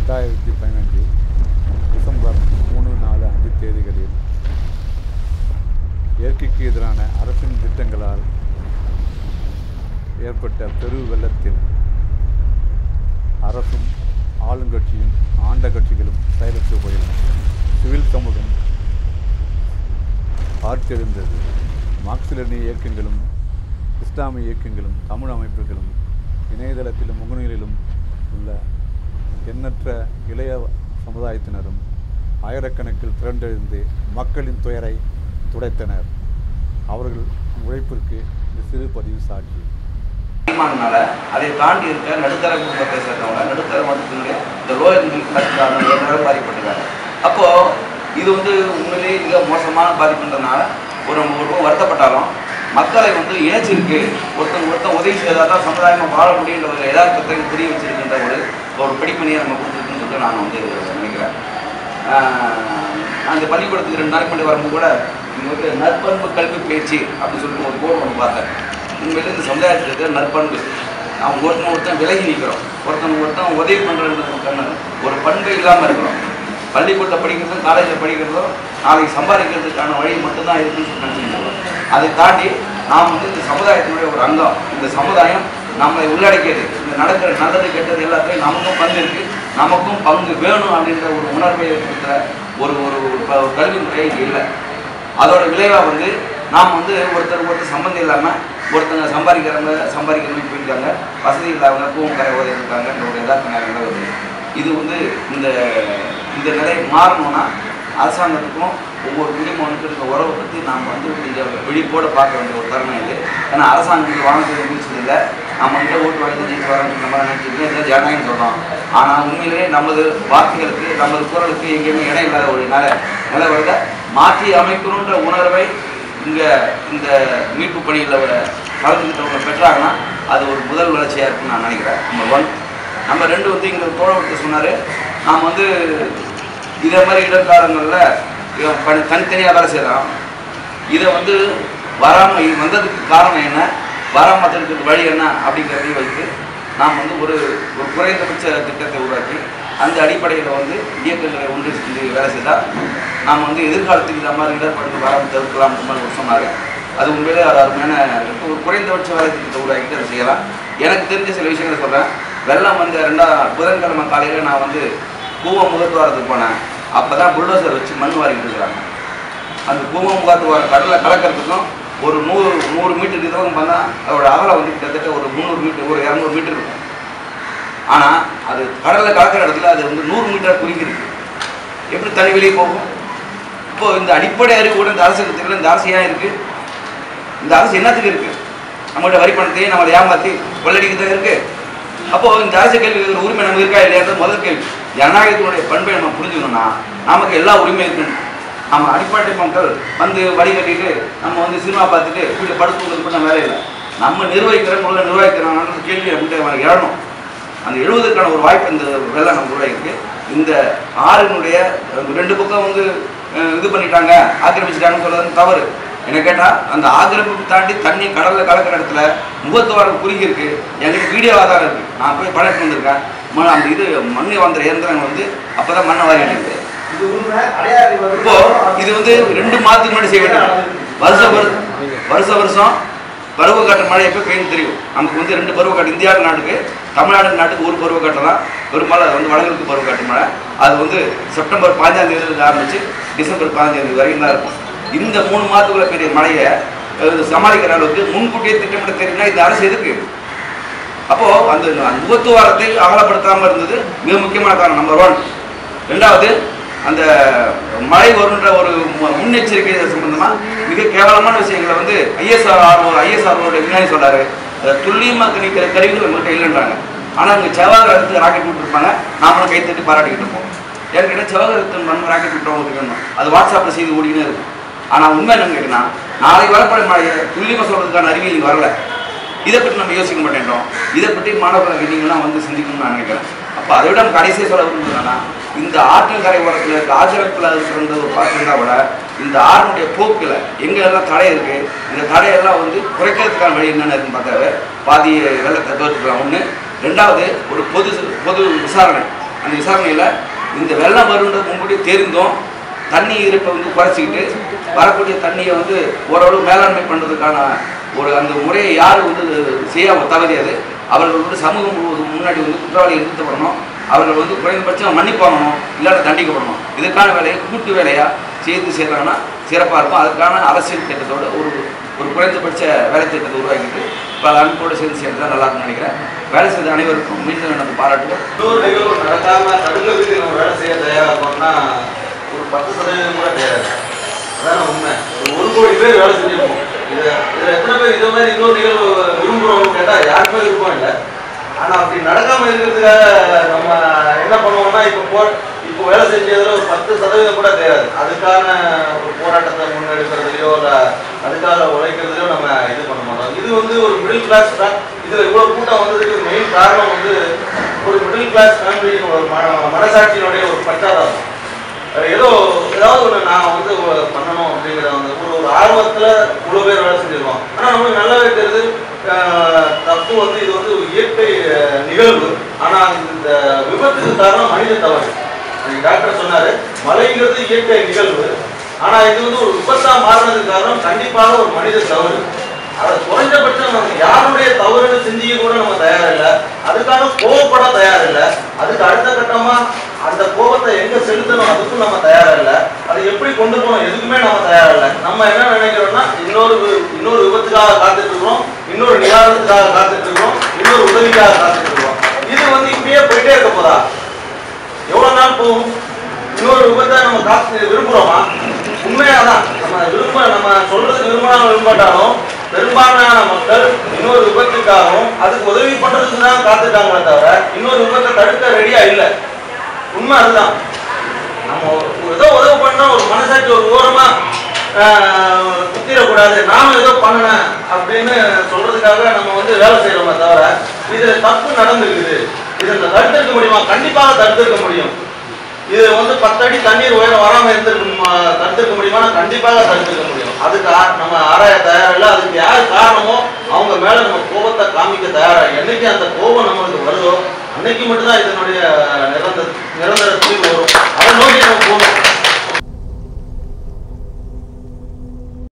ரெண்டாயிரத்தி பதினஞ்சு டிசம்பர் மூணு நாலு அஞ்சு தேதிகளில் இயற்கைக்கு எதிரான அரசின் திட்டங்களால் ஏற்பட்ட பெரு வெள்ளத்தில் அரசும் ஆளுங்கட்சியும் ஆண்ட கட்சிகளும் செயலற்று போயின சிவில் சமூகம் ஆட்செழுந்தது மார்க்சிலனிய இயக்கங்களும் இஸ்லாமிய இயக்கங்களும் தமிழ் அமைப்புகளும் இணையதளத்திலும் முகநூலிலும் உள்ள எண்ணற்ற இளைய சமுதாயத்தினரும் ஆயிரக்கணக்கில் திரண்டெழுந்து மக்களின் துயரை துடைத்தனர் அவர்கள் உழைப்பிற்கு இந்த சிறு பதிவு சாட்சி அதிகமானனால அதை தாண்டி இருக்க நடுத்தர குடும்பத்தை சேர்ந்தவங்க நடுத்தர மட்டத்தினுடைய இந்த லோயர் மிடில் கிளாஸ்க்கான எல்லாரும் பாதிப்பட்டுருக்காங்க அப்போ இது வந்து உண்மையிலேயே மிக மோசமான பாதிப்புன்றதுனால ஒரு நம்ம ஒரு பக்கம் வருத்தப்பட்டாலும் மக்களை வந்து இணைச்சிருக்கு ஒருத்தங்க ஒருத்தன் உதவி செய்தால் தான் சமுதாயமாக வாழ முடியுன்ற ஒரு யதார்த்தத்தை புரிய வச்சிருக்கின்ற ஒரு ஒரு படிப்பினையை நம்ம கொடுத்துருக்குன்னு சொல்லிட்டு நான் வந்து நினைக்கிறேன் ஆஹ் நான் இந்த பள்ளிக்கூடத்துக்கு ரெண்டு நாளைக்கு முன்னாடி வரும்போது கூட இங்க வந்து நற்பண்பு கல்வி பயிற்சி அப்படின்னு சொல்லிட்டு ஒரு போர்டு ஒன்று பார்த்தேன் உண்மையிலே இந்த சமுதாயத்தில் இருக்கிற நற்பண்பு அவன் ஒருத்தன் ஒருத்தன் விலகி நிற்கிறோம் ஒருத்தன் ஒருத்தன் உதவி பண்ணுறது ஒரு பண்பு இல்லாமல் இருக்கிறோம் பள்ளிக்கூடத்தில் படிக்கிறதும் காலேஜில் படிக்கிறதும் நாளைக்கு சம்பாதிக்கிறதுக்கான வழி மட்டும்தான் இருக்குன்னு சொல்லி நினச்சிருந்தோம் அதை தாண்டி நாம் வந்து இந்த சமுதாயத்தினுடைய ஒரு அங்கம் இந்த சமுதாயம் நம்மளை உள்ளடக்கியது இந்த நடக்கிற நல்லது கெட்டது எல்லாத்தையும் நமக்கும் பங்கு இருக்கு நமக்கும் பங்கு வேணும் அப்படின்ற ஒரு உணர்வை ஏற்படுத்துகிற ஒரு ஒரு ஒரு ப- ஒரு கல்வி முறை இங்கே இல்லை அதோட விளைவாக வந்து நாம் வந்து ஒருத்தர் ஒருத்தர் சம்மந்தம் இல்லாமல் ஒருத்தங்க சம்பாதிக்கிறவங்க சம்பாதிக்கிறவங்க போயிருக்காங்க வசதி இல்லாதவங்க பூவும் கரை ஓதி இருக்காங்கன்ற ஒரு யதார்த்த நேரங்கள் வருது இது வந்து இந்த இந்த நிலை மாறணும்னா அரசாங்கத்துக்கும் ஒவ்வொரு குடிமகனுக்கும் இருக்க உறவை பற்றி நாம் வந்து கொஞ்சம் விழிப்போடு பார்க்க வேண்டிய ஒரு தருணம் இது ஏன்னா அரசாங்கத்துக்கு வாங்க முடிச்சது இல்லை நம்ம வந்து ஓட்டு வாங்கி ஜெயிச்சு வரோம் நம்ம நினச்சிட்டு இதை ஜனநாயகம் சொல்கிறோம் ஆனால் உண்மையிலேயே நமது வாக்குகளுக்கு நமது குரலுக்கு எங்கேயுமே இடம் இல்லாத ஒரு நிலை நிலவரத்தை மாற்றி அமைக்கணுன்ற உணர்வை இங்கே இந்த மீட்பு பணியில் கலந்துக்கிட்டவங்க பெற்றாங்கன்னா அது ஒரு முதல் வளர்ச்சியாக இருக்குன்னு நான் நினைக்கிறேன் நம்பர் ஒன் நம்ம ரெண்டு வந்து இங்கே தோழவர்கிட்ட சொன்னார் நாம் வந்து இதே மாதிரி இடர்காலங்களில் தனித்தனியாக வேலை செய்கிறோம் இதை வந்து வராமல் இது வந்ததுக்கு காரணம் என்ன வராமல் இருக்கிறதுக்கு வழி என்ன அப்படிங்கிறதையும் வைத்து நாம் வந்து ஒரு ஒரு குறைந்தபட்ச திட்டத்தை உருவாக்கி அந்த அடிப்படையில் வந்து இயக்கங்களை ஒன்று சேர்ந்து வேலை செய்தால் நாம் வந்து எதிர்காலத்துக்கு இந்த மாதிரி இடர்பாடு வராமல் தவிர்க்கலாம்ன்ற மாதிரி ஒரு சொன்னாங்க அது உண்மையிலே அது அருமையான ஒரு குறைந்தபட்ச வேலை திட்டத்தை உருவாக்கிட்டு அதை செய்யலாம் எனக்கு தெரிஞ்ச சில விஷயங்களை சொல்கிறேன் வெள்ளம் வந்து ரெண்டா புதன்கிழமை காலையில் நான் வந்து கூவம் முகத்துவாரத்துக்கு போனேன் அப்போ தான் புல்டோசர் வச்சு மண் வாரிட்டு இருக்கிறாங்க அந்த கூவம் முகத்துவாரம் கடலை கலக்கிறதுக்கும் ஒரு நூறு நூறு மீட்டர் இதுவும் பண்ணால் அதோட அகலம் வந்து கிட்டத்தட்ட ஒரு முந்நூறு மீட்டர் ஒரு இரநூறு மீட்டர் இருக்கும் ஆனால் அது கடலில் கலக்கிற இடத்துல அது வந்து நூறு மீட்டர் குறுக்கிருக்கு எப்படி தனி வெளியே போகும் இப்போ இந்த அடிப்படை அறிவு கூட இந்த அரசுக்கு தெரியல இந்த அரசு ஏன் இருக்குது இந்த அரசு என்னத்துக்கு இருக்குது நம்மகிட்ட வரி பணத்தையும் நம்மளை ஏமாற்றி கொள்ளடிக்க தான் இருக்குது அப்போது இந்த அரசு கேள்வி கேட்குற உரிமை நமக்கு இருக்கா இல்லையான்றது முதல் கேள்வி ஜனநாயகத்தினுடைய பண்பை நம்ம புரிஞ்சுக்கணும்னா நமக்கு எல்லா உரிமையும் இருக்குன்னு நம்ம அடிப்படை மக்கள் வந்து வரி கட்டிட்டு நம்ம வந்து சினிமா பார்த்துட்டு வீட்டில் படுத்து பண்ண வேலை இல்லை நம்ம நிர்வகிக்கிறோம் உள்ள நிர்வகிக்கிறாங்கன்ற கேள்வி நம்மகிட்ட எழணும் அந்த எழுவதற்கான ஒரு வாய்ப்பு இந்த வெள்ளம் நம்ம உருவாயிருக்கு இந்த ஆறினுடைய ரெண்டு பக்கம் வந்து அஹ், இது பண்ணிட்டாங்க ஆக்கிரமிச்சிட்டாங்கன்னு சொல்றது தவறு என்ன கேட்டால் அந்த ஆக்கிரமிப்பு தாண்டி தண்ணி கடலில் கலக்கிற இடத்துல முகத்துவாரம் குறுகி இருக்கு என்கிட்ட வீடியோ ஆதாரம் இருக்கு நான் போய் படம் எடுத்து வந்திருக்கேன் மண் அந்த இது மண்ணை வந்த இயந்திரங்கள் வந்து அப்பதான் மண்ணை வாரி அடிக்குது இப்போ இது வந்து ரெண்டு மாதத்துக்கு முன்னாடி செய்ய வேண்டியது வருஷம் வருஷம் வருஷம் வருஷம் பருவக்காற்று மழை எப்போ பெய்யும் தெரியும் நமக்கு வந்து ரெண்டு பருவக்காற்று இந்தியா நாட்டுக்கு தமிழ்நாடு நாட்டுக்கு ஒரு பருவக்காற்று தான் பெரும்பாலும் அது வந்து வடகிழக்கு பருவக்காற்று மழை அது வந்து செப்டம்பர் பாஞ்சாம் தேதியிலிருந்து ஆரம்பிச்சு டிசம்பர் பாஞ்சாம் தேதி வரைக்கும் தான் இருக்கும் இந்த மூணு மாதத்துக்குள்ள பெரிய மழையை அஹ், சமாளிக்கிற அளவுக்கு முன்கூட்டியே திட்டமிட தெரியும்னா இந்த அரசு எதுக்கு அப்போ அந்த அந்த முகத்துவாரத்தை அகலப்படுத்தாமல் இருந்தது மிக முக்கியமான காரணம் நம்பர் ஒன் ரெண்டாவது அந்த மழை வருன்ற ஒரு மு- முன்னெச்சரிக்கை சம்பந்தமா மிக கேவலமான விஷயங்களை வந்து ஐஎஸ்ஆர் ஆர்ஓ ஐஎஸ்ஆர்ஓட விஞ்ஞானி சொல்றாரு அஹ் துல்லியமா கணிக்கிற கருவிகள் நம்மகிட்ட இல்லைன்றாங்க ஆனா இங்க செவ்வாய் கிரகத்துக்கு ராக்கெட் விட்டுருப்பாங்க நாமளும் கை தட்டி பாராட்டிக்கிட்டு இருப்போம் ஏற்கனவே செவ்வாய் கிரகத்தின் மண் ராக்கெட் விட்டுறவங்களுக்கு வேணும் அது வாட்ஸ்அப்ல செய்து ஓடிக்கினே இருக்கும் ஆனா உண்மை என்னன்னு கேட்டீங்கன்னா நாளைக்கு வரப்போற மழையை துல்லியமா சொல்றதுக்கான அறிவியல் இங்க வரல இதை பற்றி நம்ம யோசிக்க மாட்டேன்றோம் இதை பற்றி மாணவர்கள் நீங்களாம் வந்து சிந்திக்கணும்னு நான் நினைக்கிறேன் அப்போ அதை விட நம்ம கடைசியாக சொல்ல விரும்புகிறேன்னா இந்த ஆற்றின் கரை ஓரத்தில் இருக்க ஆசிரியத்தில் இருக்கிற ஒரு பார்த்துருந்தா விட இந்த ஆறுனுடைய போக்கில் எங்கெல்லாம் தடை இருக்கு இந்த தடையெல்லாம் வந்து குறைக்கிறதுக்கான வழி என்னென்ன இருக்குன்னு பார்த்தாவே பாதி வெள்ளத்தை தோற்றுக்கலாம் ஒன்று ரெண்டாவது ஒரு பொது பொது விசாரணை அந்த விசாரணையில் இந்த வெள்ளம் வருன்றது முன்கூட்டியே தெரிந்தும் தண்ணி இருப்பை வந்து குறைச்சிக்கிட்டு வரக்கூடிய தண்ணியை வந்து ஓரளவு மேலாண்மை பண்ணுறதுக்கான ஒரு அந்த முறையை யார் வந்து செய்யாம தவறியது அவர்கள் வந்து சமூகம் முழுவதும் முன்னாடி வந்து குற்றவாளியை நிறுத்தப்படணும் அவர்கள் வந்து குறைந்தபட்சம் மன்னிப்பு வாங்கணும் இல்லாட்ட தண்டிக்கப்படணும் இதுக்கான வேலையை கூட்டு வேலையாக செய்து செய்கிறாங்கன்னா சிறப்பாக இருக்கும் அதுக்கான அரசியல் திட்டத்தோட ஒரு ஒரு குறைந்தபட்ச வேலை திட்டத்தை உருவாக்கிட்டு பல அன்போடு சேர்ந்து செய்கிறது தான் நல்லா இருக்கும்னு நினைக்கிறேன் வேலை செய்த அனைவருக்கும் மீண்டும் எனது பாராட்டுகள் இன்னொரு நிகழ்வு நடக்காம தடுக்கிறதுக்கு நம்ம வேலை செய்ய தயாராகணும்னா ஒரு பத்து சதவீதம் கூட தேவை அதான உண்மை ஒரு ஒரு கோடி பேர் வேலை செஞ்சிருப்போம் இது இதுல எத்தனை பேர் இதே மாதிரி இன்னொரு நிகழ்வு விரும்புறோம்னு கேட்டா யாருக்குமே விருப்பம் இல்லை ஆனா அப்படி நடக்காம இருக்கிறதுக்காக நம்ம என்ன பண்ணுவோம்னா இப்போ போ இப்போ வேலை செஞ்சதுல ஒரு பத்து சதவீதம் கூட தேவை அதுக்கான ஒரு போராட்டத்தை முன்னெடுக்கிறதுலையோ இல்லை அதுக்காக உழைக்கிறதுலையோ நம்ம இது பண்ண மாட்டோம் இது வந்து ஒரு மிடில் கிளாஸ் இதுல இவ்வளவு கூட்டம் வந்ததுக்கு மெயின் காரணம் வந்து ஒரு மிடில் கிளாஸ் ஃபேமிலியின் ஒரு மன மனசாட்சியினுடைய ஒரு பச்சாதாபம் அஹ் ஏதோ ஏதாவது ஒன்று நான் வந்து ஒரு பண்ணணும் அப்படிங்கிற அந்த ஒரு ஒரு ஆர்வத்தில் இவ்வளோ பேர் வேலை செஞ்சிருக்கோம் ஆனால் நம்மளுக்கு நல்லாவே தெரியுது அஹ் தப்பு வந்து இது வந்து ஒரு இயற்கை அஹ், நிகழ்வு ஆனால் இந்த விபத்துக்கு காரணம் மனித தவறு அன்னைக்கு டாக்டர் சொன்னாரு மழைங்கிறது இயற்கை நிகழ்வு ஆனா இது வந்து ஒரு விபத்தா மாறினதுக்கு காரணம் கண்டிப்பாக ஒரு மனித தவறு அதை குறைஞ்சபட்சம் நம்ம யாருடைய தவறுன்னு சிந்திக்க கூட நம்ம தயார் இல்லை அதுக்காக கோவப்பட தயார் இல்லை அதுக்கு அடுத்த கட்டமா அந்த கோபத்தை எங்க செலுத்தணும் அதுக்கும் நம்ம தயாரா இல்லை அதை எப்படி கொண்டு போகணும் எதுக்குமே நம்ம தயாரா இல்லை நம்ம என்ன நினைக்கிறோம்னா இன்னொரு வி- இன்னொரு விபத்துக்காக காத்துட்டு இருக்கிறோம் இன்னொரு நிவாரணத்துக்காக காத்துட்டு இருக்கிறோம் இன்னொரு உதவிக்காக காத்துட்டு இருக்கிறோம் இது வந்து இப்படியே போயிட்டே இருக்க போதா எவ்வளவு நாள் போகும் இன்னொரு விபத்தை நம்ம காத்து விரும்புறோமா உண்மையாதான் நம்ம விரும்ப நம்ம சொல்றதுக்கு விரும்பினாலும் விரும்பாட்டாலும் பெரும்பான்மையான மக்கள் இன்னொரு விபத்துக்காகவும் அதுக்கு உதவி பண்றதுக்கு தான் காத்துட்டாங்களே தவிர இன்னொரு விபத்தை தடுக்க ரெடியா இல்லை உண்மை அதுதான் நம்ம ஒரு- ஒரு ஏதோ உதவி பண்ணா ஒரு மனசாட்சி ஒரு ஓரமா ஆஹ், குத்திரக்கூடாது நானும் ஏதோ பண்ணினேன் அப்படின்னு சொல்றதுக்காக நம்ம வந்து வேலை செய்யறோமே தவிர இதுல தப்பு நடந்திருக்குது இதை தடுத்திருக்க முடியுமா கண்டிப்பாக தடுத்திருக்க முடியும் இது வந்து பத்தடி தண்ணீர் உயரம் வராம இருந்திருக்க தடுத்திருக்க முடியுமா கண்டிப்பாக தடுத்திருக்க முடியும் அதுக்கு ஆ- நம்ம ஆராய தயாரில்லை அதுக்கு யார் காரணமோ அவங்க மேல நம்ம கோபத்தை காமிக்க தயாரா என்னைக்கு அந்த கோபம் நம்மளுக்கு வருதோ அன்னைக்கு மட்டும்தான் இதனுடைய நிரந்தர நிரந்தர